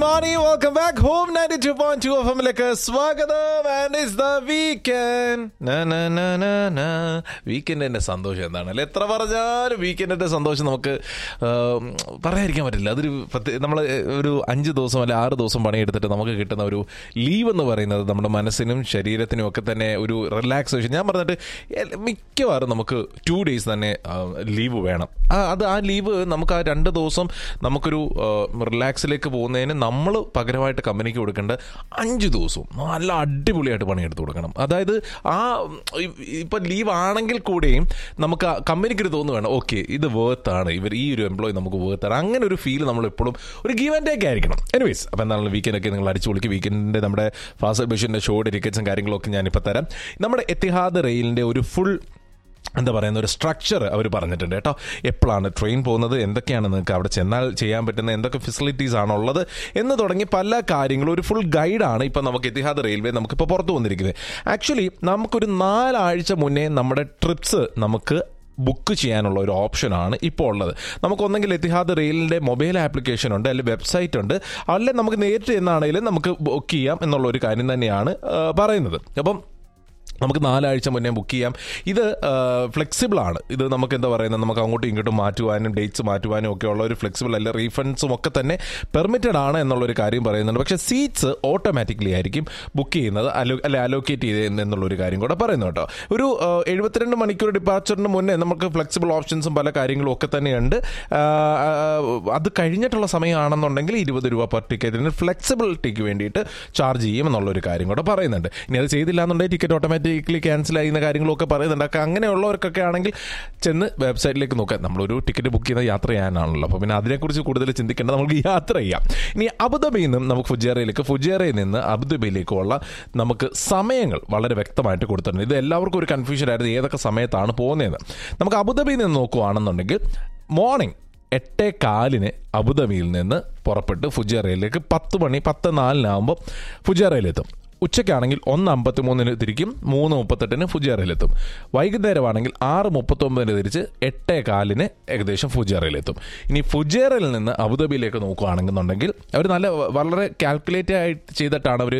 morning welcome back home ninety two point two F എമ്മിലേക്ക് സ്വാഗതം and is the weekend വീക്കെൻഡിന്റെ സന്തോഷം എന്താണ് അല്ലെ എത്ര പറഞ്ഞാലും വീക്കെൻഡിന്റെ സന്തോഷം നമുക്ക് ആം, പറയാതിരിക്കാൻ പറ്റില്ല അതൊരു നമ്മൾ ഒരു അഞ്ച് ദിവസം അല്ലെ ആറ് ദിവസം പണിയെടുത്തിട്ട് നമുക്ക് കിട്ടുന്ന ഒരു ലീവ് എന്ന് പറയുന്നത് നമ്മുടെ മനസ്സിനും ശരീരത്തിനും ഒക്കെ തന്നെ ഒരു റിലാക്സേഷൻ ഞാൻ പറഞ്ഞിട്ട് എ- മിക്കവാറും നമുക്ക് ടു ഡേയ്സ് തന്നെ ലീവ് വേണം ആ, അത് ആ ലീവ് നമുക്ക് ആ രണ്ട് ദിവസം നമുക്കൊരു റിലാക്സിലേക്ക് പോകുന്നതിന് നമ്മൾ പകരമായിട്ട് കമ്പനിക്ക് കൊടുക്കേണ്ട അഞ്ച് ദിവസവും നല്ല അടിപൊളിയായിട്ട് പണിയെടുത്ത് കൊടുക്കണം അതായത് ആ ഇ- ഇപ്പൊ ലീവ് ആണെങ്കിൽ കൂടെയും നമുക്ക് ആ കമ്പനിക്ക് ഒരു തോന്നു വേണം ഓക്കെ ഇത് വേർത്ത് ആണ് ഇവർ ഈ ഒരു എംപ്ലോയി നമുക്ക് വേർത്ത് ആണ് അങ്ങനെ ഒരു ഫീൽ നമ്മൾ എപ്പോഴും ഒരു ഗീവ് ആൻഡ് ടേക്ക് ആയിരിക്കണം എനിവേസ് അപ്പോൾ എന്താണ് വീക്കെൻഡ് ഒക്കെ നിങ്ങൾ അടിച്ചു പൊളിക്ക് വീക്കെൻഡിന്റെ നമ്മുടെ ഫാസ്റ്റ് ബഷീറിന്റെ ഷോയുടെ ടിക്കറ്റ്സും കാര്യങ്ങളൊക്കെ ഞാനിപ്പോൾ തരാം നമ്മുടെ എത്തിഹാദ് റെയിലിന്റെ ഒരു ഫുൾ എന്താ പറയുന്ന ഒരു സ്ട്രക്ചർ അവർ പറഞ്ഞിട്ടുണ്ട് കേട്ടോ എപ്പോഴാണ് ട്രെയിൻ പോകുന്നത് എന്തൊക്കെയാണ് നിങ്ങൾക്ക് അവിടെ ചെന്നാൽ ചെയ്യാൻ പറ്റുന്ന എന്തൊക്കെ ഫെസിലിറ്റീസ് ആണ് ഉള്ളത് എന്ന് തുടങ്ങി പല കാര്യങ്ങളും ഒരു ഫുൾ ഗൈഡാണ് ഇപ്പം നമുക്ക് എത്തിഹാദ് റെയിൽവേ നമുക്കിപ്പോൾ പുറത്തു വന്നിരിക്കുന്നത് ആക്ച്വലി നമുക്കൊരു നാലാഴ്ച മുന്നേ നമ്മുടെ ട്രിപ്സ് നമുക്ക് ബുക്ക് ചെയ്യാനുള്ള ഒരു ഓപ്ഷനാണ് ഇപ്പോൾ ഉള്ളത് നമുക്ക് ഒന്നെങ്കിൽ എത്തിഹാദ് റെയിലിൻ്റെ മൊബൈൽ ആപ്ലിക്കേഷൻ ഉണ്ട് അല്ലെങ്കിൽ വെബ്സൈറ്റ് ഉണ്ട് അല്ലെ നമുക്ക് നേരിട്ട് എന്നാണെങ്കിലും നമുക്ക് ബുക്ക് ചെയ്യാം എന്നുള്ള ഒരു കാര്യം തന്നെയാണ് ആ, പറയുന്നത് അപ്പം നമുക്ക് നാലാഴ്ച മുന്നേ ബുക്ക് ചെയ്യാം ഇത് ഫ്ലെക്സിബിൾ ആണ് ഇത് നമുക്ക് എന്താ പറയുന്നത് നമുക്ക് അങ്ങോട്ടും ഇങ്ങോട്ടും മാറ്റുവാനും ഡേറ്റ്സ് മാറ്റുവാനും ഒക്കെ ഉള്ള ഒരു ഫ്ലെക്സിബിൾ അല്ല റീഫണ്ട്സും ഒക്കെ തന്നെ പെർമിറ്റഡ് ആണ് എന്നുള്ളൊരു കാര്യം പറയുന്നുണ്ട് പക്ഷേ സീറ്റ്സ് ഓട്ടോമാറ്റിക്കലി ആയിരിക്കും ബുക്ക് ചെയ്യുന്നത് അലോ അല്ലെ അലോക്കേറ്റ് ചെയ്ത് എന്നുള്ളൊരു കാര്യം കൂടെ പറയുന്നു കേട്ടോ ഒരു ആ, എഴുപത്തിരണ്ട് മണിക്കൂർ ഡിപ്പാർച്ചറിന് മുന്നേ നമുക്ക് ഫ്ലെക്സിബിൾ ഓപ്ഷൻസും പല കാര്യങ്ങളും ഒക്കെ തന്നെയുണ്ട് ആ, ആ, അത് കഴിഞ്ഞിട്ടുള്ള സമയമാണെന്നുണ്ടെങ്കിൽ ഇരുപത് രൂപ പെർ ടിക്കറ്റിന് ഫ്ലെക്സിബിലിറ്റിക്ക് വേണ്ടിയിട്ട് ചാർജ് ചെയ്യും എന്നുള്ളൊരു കാര്യം കൂടെ പറയുന്നുണ്ട് ഇനി അത് ചെയ്തില്ല എന്നുണ്ടെങ്കിൽ ടിക്കറ്റ് ഓട്ടോമാറ്റിക്കലി ക്യാൻസൽ ചെയ്യുന്ന കാര്യങ്ങളൊക്കെ പറയുന്നുണ്ട് ഒക്കെ അങ്ങനെയുള്ളവർക്കൊക്കെ ആണെങ്കിൽ ചെന്ന് വെബ്സൈറ്റിലേക്ക് നോക്കാം നമ്മളൊരു ടിക്കറ്റ് ബുക്ക് ചെയ്യുന്ന യാത്ര ചെയ്യാനാണല്ലോ അപ്പോൾ പിന്നെ അതിനെക്കുറിച്ച് കൂടുതൽ ചിന്തിക്കേണ്ട നമുക്ക് യാത്ര ചെയ്യാം ഇനി അബുദാബിയിൽ നിന്നും നമുക്ക് ഫുജേറയിലേക്ക് ഫുജേറയിൽ നിന്ന് അബുദാബിയിലേക്കുള്ള നമുക്ക് സമയങ്ങൾ വളരെ വ്യക്തമായിട്ട് കൊടുത്തിട്ടുണ്ട് ഇത് എല്ലാവർക്കും ഒരു കൺഫ്യൂഷൻ ആയിരുന്നു ഏതൊക്കെ സമയത്താണ് പോകുന്നതെന്ന് നമുക്ക് അബുദാബിയിൽ നിന്ന് നോക്കുവാണെന്നുണ്ടെങ്കിൽ മോർണിംഗ് എട്ടേ കാലിന് അബുദാബിയിൽ നിന്ന് പുറപ്പെട്ട് ഫുജേറയിലേക്ക് പത്ത് മണി പത്ത് നാലിനാകുമ്പോൾ ഫുജേറയിലെത്തും ഉച്ചയ്ക്കാണെങ്കിൽ ഒന്ന് അമ്പത്തി മൂന്നിന് തിരിക്കും മൂന്ന് മുപ്പത്തെട്ടിന് ഫുജേറയിലെത്തും വൈകുന്നേരമാണെങ്കിൽ ആറ് മുപ്പത്തൊമ്പതിന് തിരിച്ച് എട്ടേ കാലിന് ഏകദേശം ഫുജേറയിലെത്തും ഇനി ഫുജേറയിൽ നിന്ന് അബുദാബിയിലേക്ക് നോക്കുകയാണെന്നുണ്ടെങ്കിൽ അവർ നല്ല വളരെ കാൽക്കുലേറ്റ് ആയിട്ട് ചെയ്തിട്ടാണ് അവർ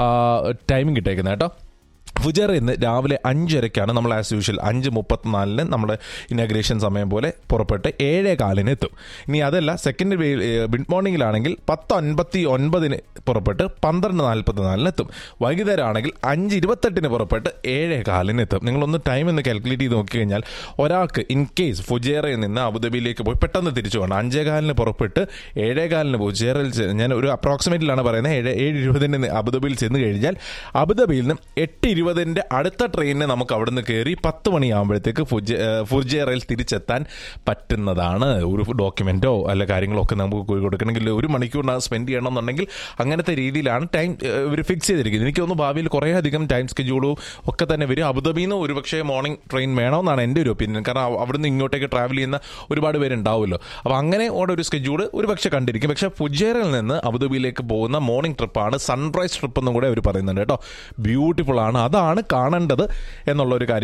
ടൈമിംഗ് കിട്ടേക്കുന്നത് കേട്ടോ ഫുജേറയിൽ നിന്ന് രാവിലെ അഞ്ചരയ്ക്കാണ് നമ്മൾ ആസ് യൂഷ്വൽ അഞ്ച് മുപ്പത്തിനാലിന് നമ്മുടെ ഇനാഗ്രേഷൻ സമയം പോലെ പുറപ്പെട്ട് ഏഴേ കാലിന് എത്തും ഇനി അതല്ല സെക്കൻഡ് മിഡ് മോർണിംഗിലാണെങ്കിൽ പത്ത് അൻപത്തി ഒൻപതിന് പുറപ്പെട്ട് പന്ത്രണ്ട് നാൽപ്പത്തി നാലിന് എത്തും വൈകുന്നേരം ആണെങ്കിൽ അഞ്ച് ഇരുപത്തെട്ടിന് പുറപ്പെട്ട് ഏഴേ കാലിന് എത്തും നിങ്ങളൊന്ന് ടൈം ഒന്ന് കാൽക്കുലേറ്റ് ചെയ്ത് നോക്കി കഴിഞ്ഞാൽ ഒരാൾക്ക് ഇൻ കേസ് ഫുജേറയിൽ നിന്ന് അബുദാബിയിലേക്ക് പോയി പെട്ടെന്ന് തിരിച്ചു പോകണം അഞ്ചേ കാലിന് പുറപ്പെട്ട് ഏഴേ കാലിന് ഫുജേറയിൽ ചെ- ഞാൻ ഒരു അപ്രോക്സിമേറ്റിലാണ് പറയുന്നത് ഏഴ് ഏഴ് ഇരുപതിന് അബുദാബിയിൽ ചെന്ന് കഴിഞ്ഞാൽ അബുദാബിയിൽ നിന്ന് എട്ട് ഇരുപതിൻ്റെ അടുത്ത ട്രെയിനിന് നമുക്ക് അവിടെ നിന്ന് കയറി പത്ത് മണിയാകുമ്പോഴത്തേക്ക് ഫുജ ഏഹ് ഫുജേറയിൽ തിരിച്ചെത്താൻ പറ്റുന്നതാണ് ഒരു ഡോക്യുമെൻറ്റോ അല്ല കാര്യങ്ങളോ ഒക്കെ നമുക്ക് പോയി കൊടുക്കണമെങ്കിൽ ഒരു മണിക്കൂറിനകം സ്പെൻഡ് ചെയ്യണം എന്നുണ്ടെങ്കിൽ അങ്ങനത്തെ രീതിയിലാണ് ടൈം ഇവർ ഫിക്സ് ചെയ്തിരിക്കുന്നത് എനിക്ക് തോന്നുന്നു ഭാവിയിൽ കുറേ അധികം ടൈം സ്കെഡ്യൂളും ഒക്കെ തന്നെ വരും അബുദാബിയിൽ നിന്ന് ഒരുപക്ഷേ മോർണിംഗ് ട്രെയിൻ വേണമെന്നാണ് എൻ്റെ ഒരു ഒപ്പീനിയൻ കാരണം അവ- അവിടുന്ന് ഇങ്ങോട്ടേക്ക് ട്രാവൽ ചെയ്യുന്ന ഒരുപാട് പേരുണ്ടാവുമല്ലോ അപ്പോൾ അങ്ങനെ ഉള്ള ഒരു സ്കെഡ്യൂൾ ഒരു പക്ഷേ കണ്ടിരിക്കും പക്ഷേ ഫുജേറയിൽ നിന്ന് അബുദാബിയിലേക്ക് പോകുന്ന മോർണിംഗ് ട്രിപ്പാണ് സൺറൈസ് ട്രിപ്പ് എന്നും കൂടെ അവർ പറയുന്നുണ്ട് കേട്ടോ ബ്യൂട്ടിഫുൾ ആണ് അതാണ് കാണേണ്ടത് എന്നുള്ള ഒരു കാര്യം